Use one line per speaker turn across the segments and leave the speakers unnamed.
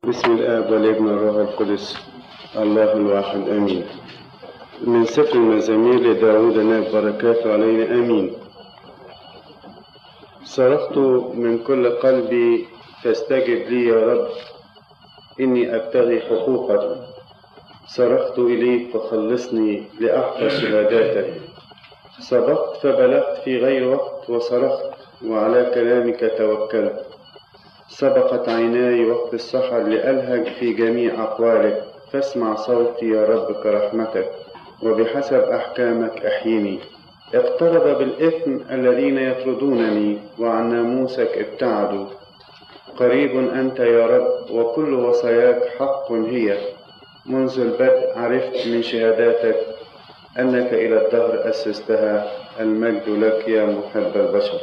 بسم الآب والابن والروح القدس الله الواحد آمين من سفر المزامير لداود ناب بركاته علينا آمين صرخت من كل قلبي فاستجب لي يا رب إني أبتغي حقوقك صرخت إليك فخلصني لأحفظ شهاداتك سبقت فبلغت في غير وقت وصرخت وعلى كلامك توكلت سبقت عيناي وقت السحر لألهج في جميع أقوالك فاسمع صوتي يا رب كرحمتك وبحسب أحكامك أحيني اقترب بالإثم الذين يطردونني وعن ناموسك ابتعدوا قريب أنت يا رب وكل وصاياك حق هي منذ البدء عرفت من شهاداتك أنك إلى الدهر أسستها المجد لك يا محب البشر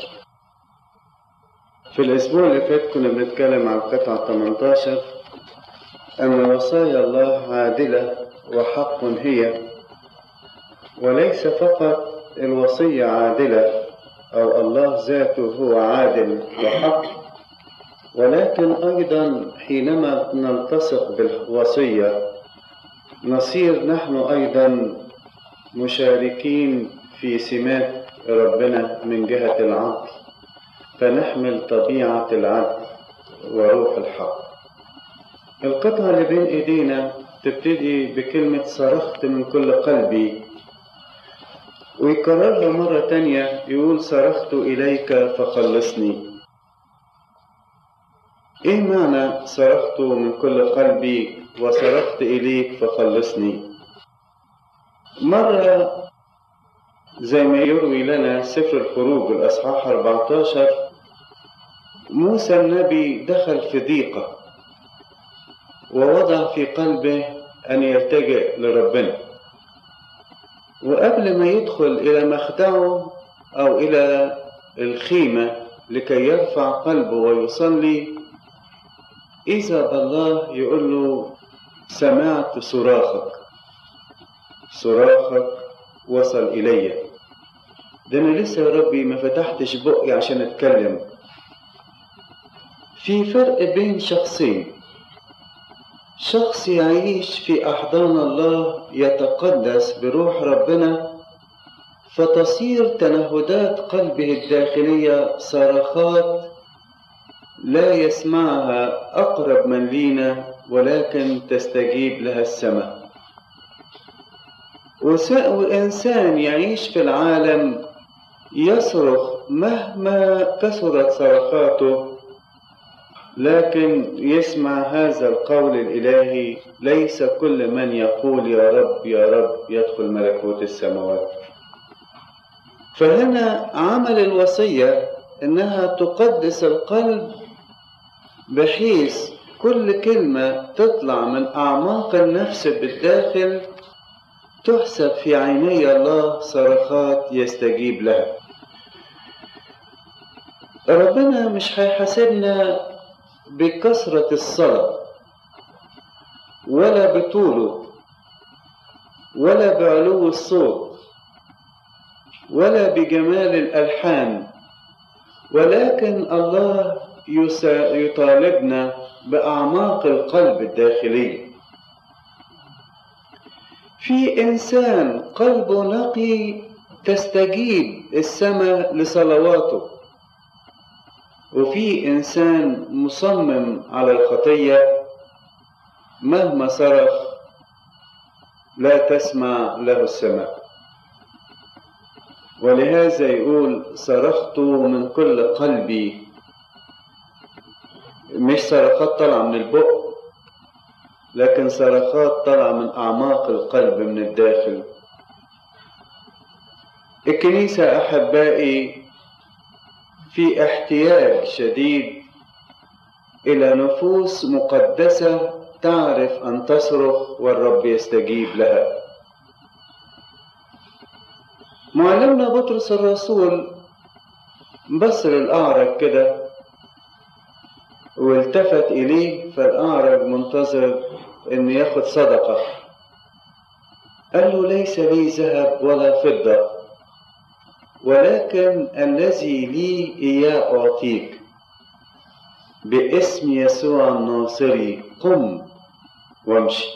في الأسبوع اللي فات كنا بنتكلم عن قطعة 18 أن وصايا الله عادلة وحق هي وليس فقط الوصية عادلة أو الله ذاته هو عادل وحق ولكن أيضا حينما نلتصق بالوصية نصير نحن أيضا مشاركين في سمات ربنا من جهة العدل فنحمل طبيعة العدل وروح الحق القطعة اللي بين ايدينا تبتدي بكلمة صرخت من كل قلبي ويكررها مرة تانية يقول صرخت إليك فخلصني إيه معنى صرخت من كل قلبي وصرخت إليك فخلصني مرة زي ما يروي لنا سفر الخروج الأصحاح 14 موسى النبي دخل في ضيقة ووضع في قلبه أن يلتجئ لربنا وقبل ما يدخل إلى مخدعه أو إلى الخيمة لكي يرفع قلبه ويصلي إذا بالله يقول له سمعت صراخك صراخك وصل إلي ده أنا لسه يا ربي ما فتحتش بقي عشان أتكلم في فرق بين شخصين شخص يعيش في أحضان الله يتقدس بروح ربنا فتصير تنهدات قلبه الداخلية صرخات لا يسمعها أقرب من لينا ولكن تستجيب لها السماء وإنسان يعيش في العالم يصرخ مهما كثرت صرخاته لكن يسمع هذا القول الإلهي ليس كل من يقول يا رب يا رب يدخل ملكوت السماوات فهنا عمل الوصية إنها تقدس القلب بحيث كل كلمة تطلع من أعماق النفس بالداخل تحسب في عيني الله صرخات يستجيب لها ربنا مش هيحاسبنا بكثرة الصلاة ولا بطوله ولا بعلو الصوت ولا بجمال الألحان ولكن الله يطالبنا بأعماق القلب الداخلي في إنسان قلبه نقي تستجيب السماء لصلواته وفي إنسان مصمم على الخطية مهما صرخ لا تسمع له السماء ولهذا يقول صرخت من كل قلبي مش صرخات طالعة من البق لكن صرخات طالعة من أعماق القلب من الداخل الكنيسة أحبائي في احتياج شديد إلى نفوس مقدسة تعرف أن تصرخ والرب يستجيب لها معلمنا بطرس الرسول بص للأعرج كده والتفت إليه فالأعرج منتظر إن ياخد صدقة قال له ليس لي ذهب ولا فضة ولكن الذي لي إياه أعطيك باسم يسوع الناصري قم وامشي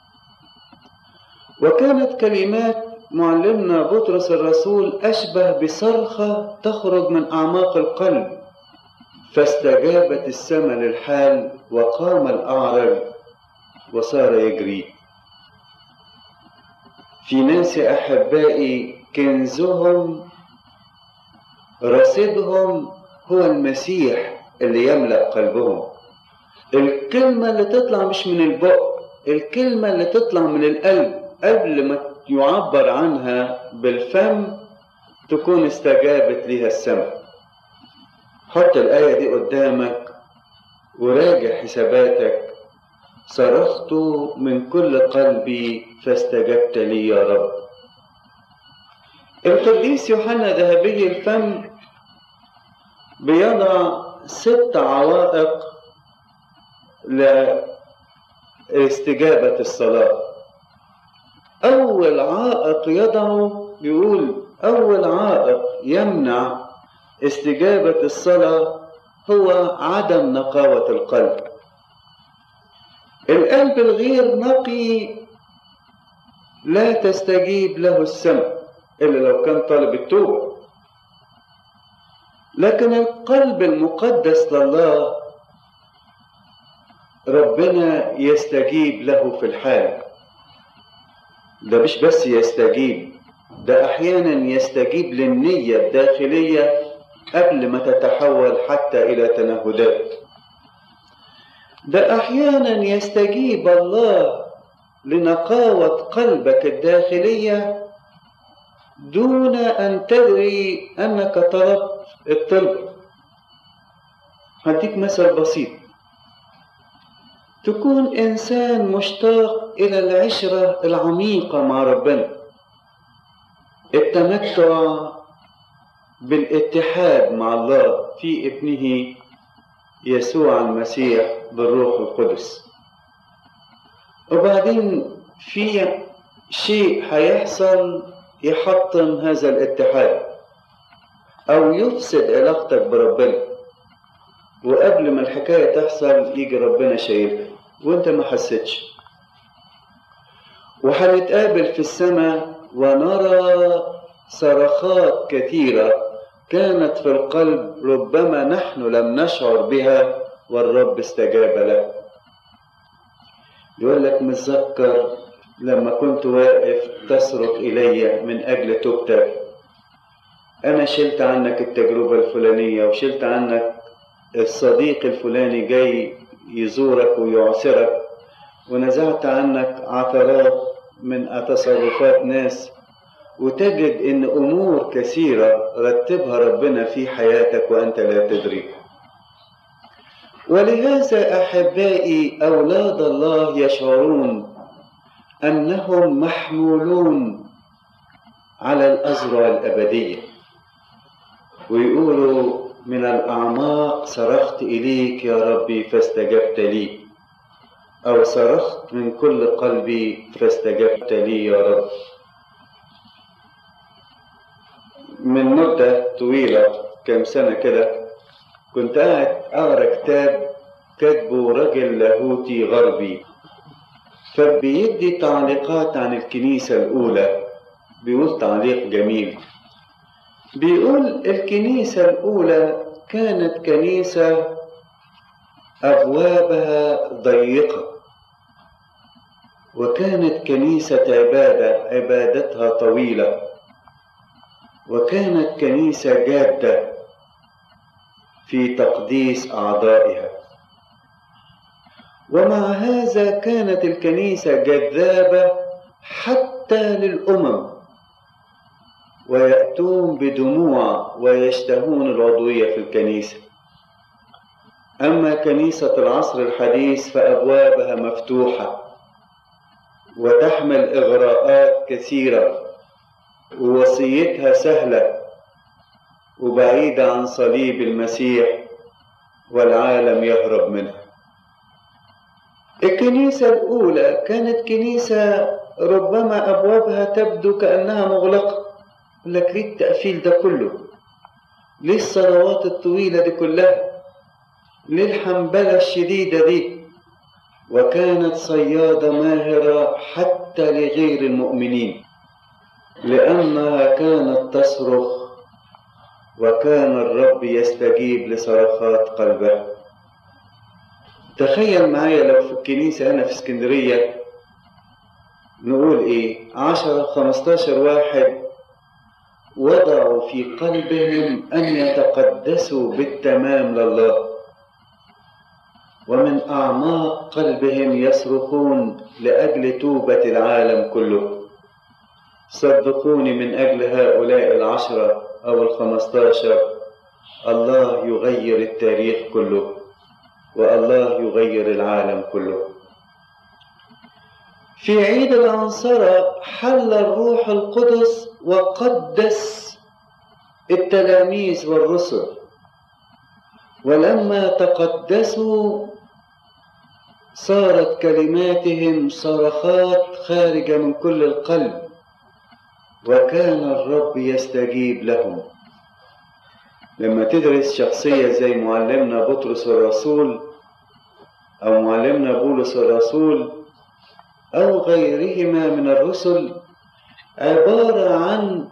وكانت كلمات معلمنا بطرس الرسول أشبه بصرخة تخرج من أعماق القلب فاستجابت السماء للحال وقام الأعرج وصار يجري في ناس أحبائي كنزهم رصيدهم هو المسيح اللي يملأ قلبهم الكلمة اللي تطلع مش من البق الكلمة اللي تطلع من القلب قبل ما يعبر عنها بالفم تكون استجابت لها السماء حط الآية دي قدامك وراجع حساباتك صرخت من كل قلبي فاستجبت لي يا رب القديس يوحنا ذهبي الفم بيضع ست عوائق لاستجابة الصلاة أول عائق يضعه يقول أول عائق يمنع استجابة الصلاة هو عدم نقاوة القلب القلب الغير نقي لا تستجيب له السماء إلا لو كان طالب التوبة لكن القلب المقدس لله ربنا يستجيب له في الحال ده مش بس يستجيب ده أحيانا يستجيب للنية الداخلية قبل ما تتحول حتى إلى تنهدات ده أحيانا يستجيب الله لنقاوة قلبك الداخلية دون أن تدري أنك طلبت الطلب هديك مثل بسيط تكون إنسان مشتاق إلى العشرة العميقة مع ربنا التمتع بالاتحاد مع الله في ابنه يسوع المسيح بالروح القدس وبعدين في شيء هيحصل يحطم هذا الاتحاد أو يفسد علاقتك بربنا وقبل ما الحكاية تحصل يجي ربنا شايفها وانت ما حسيتش وهنتقابل في السماء ونرى صرخات كثيرة كانت في القلب ربما نحن لم نشعر بها والرب استجاب له يقول لك متذكر لما كنت واقف تصرخ إلي من أجل توبتك أنا شلت عنك التجربة الفلانية وشلت عنك الصديق الفلاني جاي يزورك ويعسرك ونزعت عنك عثرات من تصرفات ناس وتجد ان امور كثيره رتبها ربنا في حياتك وانت لا تدري ولهذا احبائي اولاد الله يشعرون انهم محمولون على الازرع الابديه ويقولوا من الاعماق صرخت اليك يا ربي فاستجبت لي او صرخت من كل قلبي فاستجبت لي يا رب من مدة طويلة كم سنة كده كنت قاعد أقرأ كتاب كاتبه راجل لاهوتي غربي فبيدي تعليقات عن الكنيسة الأولى بيقول تعليق جميل بيقول الكنيسة الأولى كانت كنيسة أبوابها ضيقة وكانت كنيسة عبادة عبادتها طويلة وكانت كنيسة جادة في تقديس أعضائها ومع هذا كانت الكنيسة جذابة حتى للأمم ويأتون بدموع ويشتهون العضوية في الكنيسة أما كنيسة العصر الحديث فأبوابها مفتوحة وتحمل إغراءات كثيرة ووصيتها سهلة وبعيدة عن صليب المسيح والعالم يهرب منها الكنيسة الأولى كانت كنيسة ربما أبوابها تبدو كأنها مغلقة لك ليه التقفيل ده كله ليه الصلوات الطويلة دي كلها للحنبلة الشديدة دي وكانت صيادة ماهرة حتى لغير المؤمنين لأنها كانت تصرخ وكان الرب يستجيب لصرخات قلبها تخيل معايا لو في الكنيسة هنا في اسكندرية نقول ايه عشرة خمستاشر واحد وضعوا في قلبهم أن يتقدسوا بالتمام لله ومن أعماق قلبهم يصرخون لأجل توبة العالم كله صدقوني من أجل هؤلاء العشرة أو الخمستاشر الله يغير التاريخ كله والله يغير العالم كله في عيد العنصرة حل الروح القدس وقدس التلاميذ والرسل ولما تقدسوا صارت كلماتهم صرخات خارجة من كل القلب وكان الرب يستجيب لهم لما تدرس شخصية زي معلمنا بطرس الرسول أو معلمنا بولس الرسول أو غيرهما من الرسل عبارة عن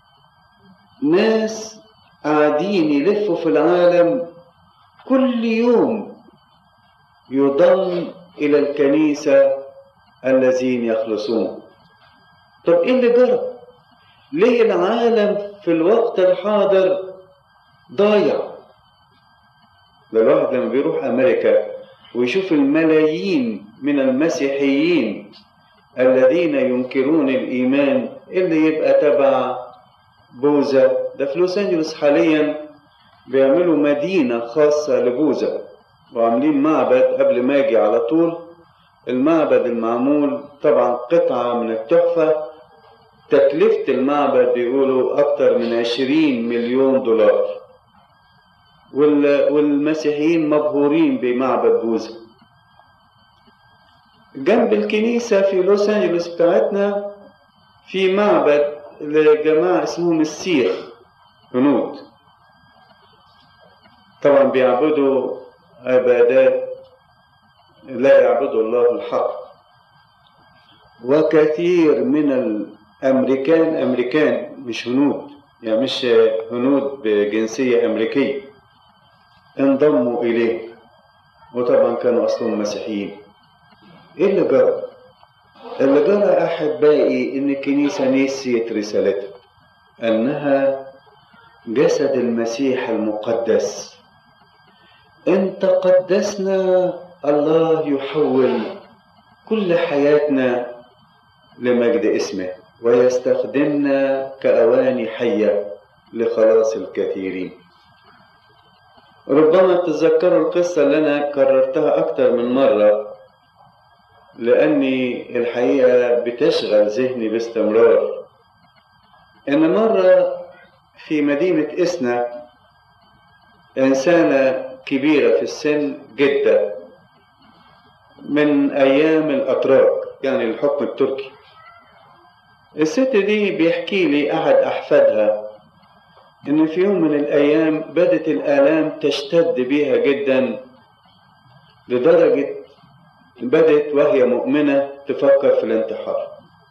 ناس قاعدين يلفوا في العالم كل يوم يضم إلى الكنيسة الذين يخلصون طب إيه اللي جرى؟ ليه العالم في الوقت الحاضر ضايع؟ ده الواحد لما بيروح أمريكا ويشوف الملايين من المسيحيين الذين ينكرون الإيمان اللي يبقى تبع بوذا ده في لوس أنجلوس حاليا بيعملوا مدينة خاصة لبوذا وعاملين معبد قبل ما أجي على طول المعبد المعمول طبعا قطعة من التحفة تكلفة المعبد بيقولوا أكتر من عشرين مليون دولار والمسيحيين مبهورين بمعبد بوذا جنب الكنيسة في لوس أنجلوس بتاعتنا في معبد لجماعة اسمهم السيخ هنود طبعا بيعبدوا عبادات لا يعبدوا الله الحق وكثير من الأمريكان أمريكان مش هنود يعني مش هنود بجنسية أمريكية انضموا إليه وطبعا كانوا أصلهم مسيحيين إيه اللي جرى؟ اللي جرى أحبائي إن الكنيسة نسيت رسالتها أنها جسد المسيح المقدس إن تقدسنا الله يحول كل حياتنا لمجد اسمه ويستخدمنا كأواني حية لخلاص الكثيرين ربما تتذكروا القصة اللي أنا كررتها أكتر من مرة لأني الحقيقة بتشغل ذهني باستمرار إن مرة في مدينة إسنا إنسانة كبيرة في السن جدا من أيام الأتراك يعني الحكم التركي الست دي بيحكي لي أحد أحفادها إن في يوم من الأيام بدت الآلام تشتد بيها جدا لدرجة بدت وهي مؤمنة تفكر في الانتحار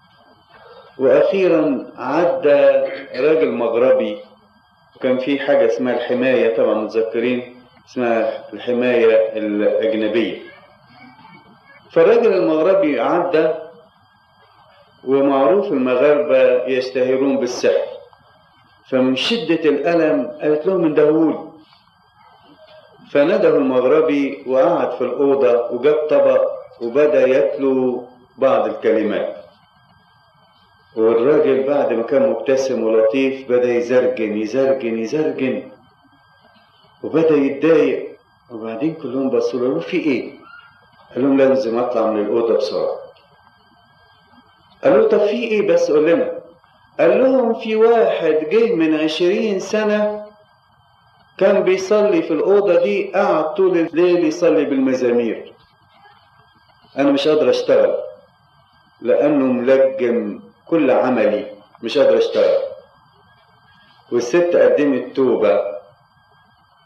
وأخيرا عدى راجل مغربي وكان في حاجة اسمها الحماية طبعا متذكرين اسمها الحماية الأجنبية فالراجل المغربي عدى ومعروف المغاربة يشتهرون بالسحر فمن شدة الألم قالت لهم اندهولي فنده المغربي وقعد في الأوضة وجاب طبق وبدأ يتلو بعض الكلمات والراجل بعد ما كان مبتسم ولطيف بدأ يزرجن يزرجن يزرجن وبدأ يتضايق وبعدين كلهم بصوا له في ايه؟ قال لهم لازم اطلع من الأوضة بسرعة قالوا طب في ايه بس قول لنا قال لهم في واحد جه من عشرين سنة كان بيصلي في الأوضة دي قعد طول الليل يصلي بالمزامير أنا مش قادر أشتغل لأنه ملجم كل عملي مش قادر أشتغل والست قدمت توبة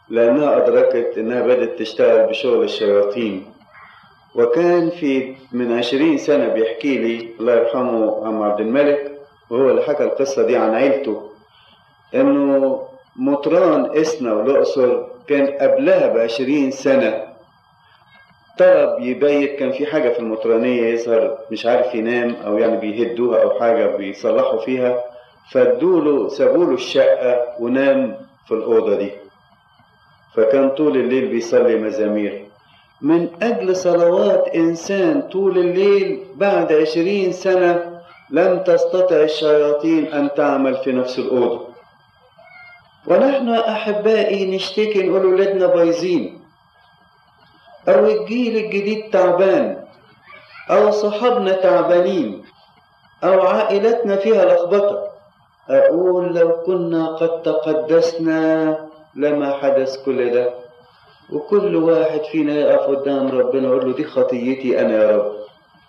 لأنها أدركت إنها بدأت تشتغل بشغل الشياطين وكان في من عشرين سنة بيحكي لي الله يرحمه عم عبد الملك وهو اللي حكى القصة دي عن عيلته إنه مطران إسنا والأقصر كان قبلها بعشرين سنة طلب يبيت كان في حاجة في المطرانية يظهر مش عارف ينام أو يعني بيهدوها أو حاجة بيصلحوا فيها فادوله سابوله الشقة ونام في الأوضة دي فكان طول الليل بيصلي مزامير من أجل صلوات إنسان طول الليل بعد عشرين سنة لم تستطع الشياطين أن تعمل في نفس الأوضة ونحن أحبائي نشتكي نقول ولادنا بايظين أو الجيل الجديد تعبان أو صحابنا تعبانين أو عائلتنا فيها لخبطة أقول لو كنا قد تقدسنا لما حدث كل ده وكل واحد فينا يقف قدام ربنا يقول له دي خطيتي أنا يا رب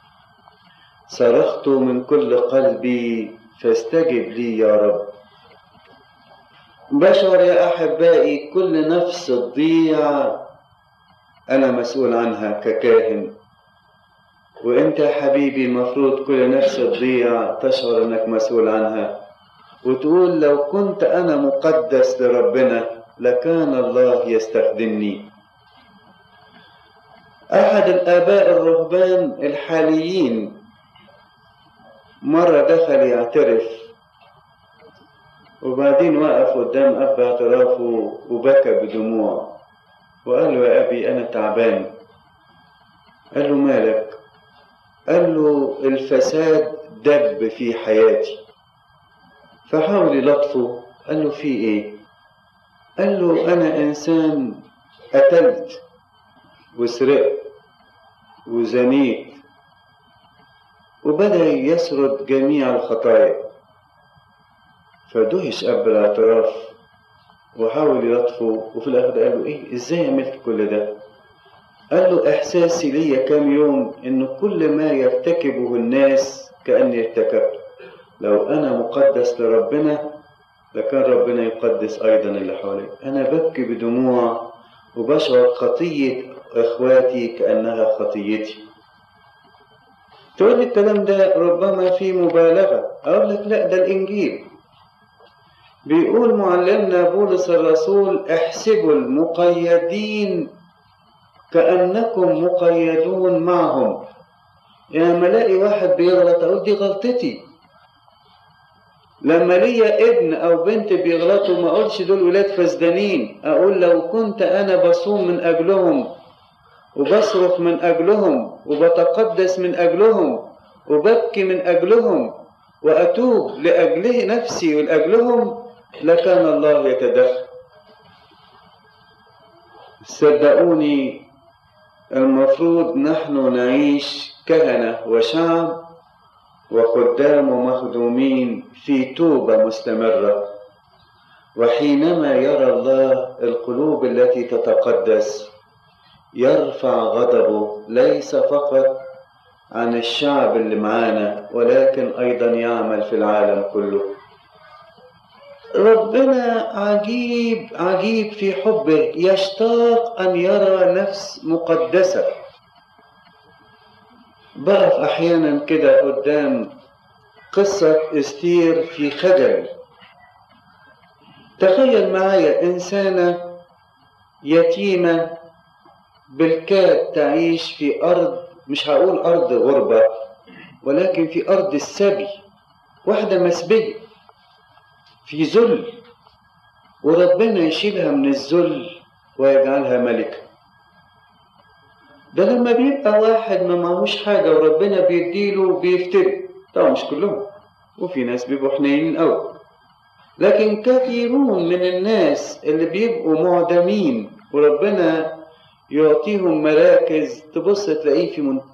صرخت من كل قلبي فاستجب لي يا رب بشر يا أحبائي كل نفس تضيع أنا مسؤول عنها ككاهن وأنت يا حبيبي المفروض كل نفس تضيع تشعر أنك مسؤول عنها وتقول لو كنت أنا مقدس لربنا لكان الله يستخدمني أحد الآباء الرهبان الحاليين مرة دخل يعترف وبعدين وقف قدام أب اعترافه وبكى بدموع وقال له يا أبي أنا تعبان قال له مالك قال له الفساد دب في حياتي فحاول يلطفه قال له في ايه قال له انا انسان قتلت وسرقت وزنيت وبدا يسرد جميع الخطايا فدهش اب الاعتراف وحاول يلطفه وفي الاخر قال له ايه ازاي عملت كل ده قال له احساسي ليا كام يوم ان كل ما يرتكبه الناس كاني ارتكبته لو أنا مقدس لربنا لكان ربنا يقدس أيضا اللي حوالي أنا ببكي بدموع وبشعر خطية إخواتي كأنها خطيتي تقول لي الكلام ده ربما فيه مبالغة أقول لك لا ده الإنجيل بيقول معلمنا بولس الرسول احسبوا المقيدين كأنكم مقيدون معهم يعني لما الاقي واحد بيغلط اقول دي غلطتي لما ليا ابن او بنت بيغلطوا ما اقولش دول ولاد فسدانين اقول لو كنت انا بصوم من اجلهم وبصرخ من اجلهم وبتقدس من اجلهم وببكي من اجلهم واتوب لاجله نفسي ولاجلهم لكان الله يتدخل صدقوني المفروض نحن نعيش كهنه وشعب وخدام ومخدومين في توبة مستمرة وحينما يرى الله القلوب التي تتقدس يرفع غضبه ليس فقط عن الشعب اللي معانا ولكن أيضا يعمل في العالم كله ربنا عجيب عجيب في حبه يشتاق أن يرى نفس مقدسة بقف احيانا كده قدام قصة استير في خجل تخيل معايا انسانة يتيمة بالكاد تعيش في ارض مش هقول ارض غربة ولكن في ارض السبي واحدة مسبية في ذل وربنا يشيلها من الذل ويجعلها ملكه ده لما بيبقى واحد ما معهوش حاجة وربنا بيديله بيفتري طبعا مش كلهم وفي ناس بيبقوا حنينين قوي لكن كثيرون من الناس اللي بيبقوا معدمين وربنا يعطيهم مراكز تبص تلاقيه في